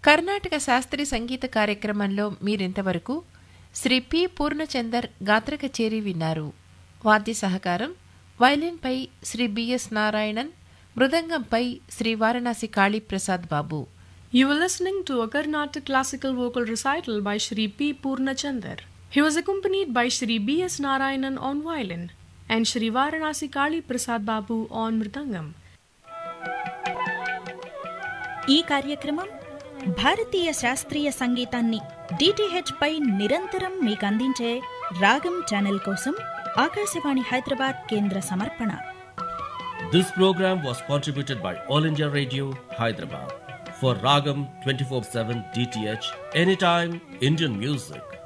కర్ణాటక శాస్త్రీయ సంగీత కార్యక్రమంలో మీరింతవరకు శ్రీ పి పూర్ణచందర్ గాత్ర కచేరీ విన్నారు వాద్య సహకారం వైలిన్పై శ్రీ బిఎస్ నారాయణన్ మృదంగంపై Shri Varanasi Kaliprasad Babu You were listening to a Carnatic classical vocal recital by Shri P. Purnachandar. He was accompanied by Shri B. S. Narayanan on violin and Shri Varanasi Kali Prasad Babu on mridangam. ఈ కార్యక్రమం భారతీయ శాస్త్రీయ సంగీతాన్ని DTH పై నిరంతరం మీకు అందించే రాగం channel కోసం ఆకాశవాణి హైదరాబాద్ కేంద్ర సమర్పణ This program was contributed by All India Radio, Hyderabad. For Ragam 24 7 DTH, anytime Indian music.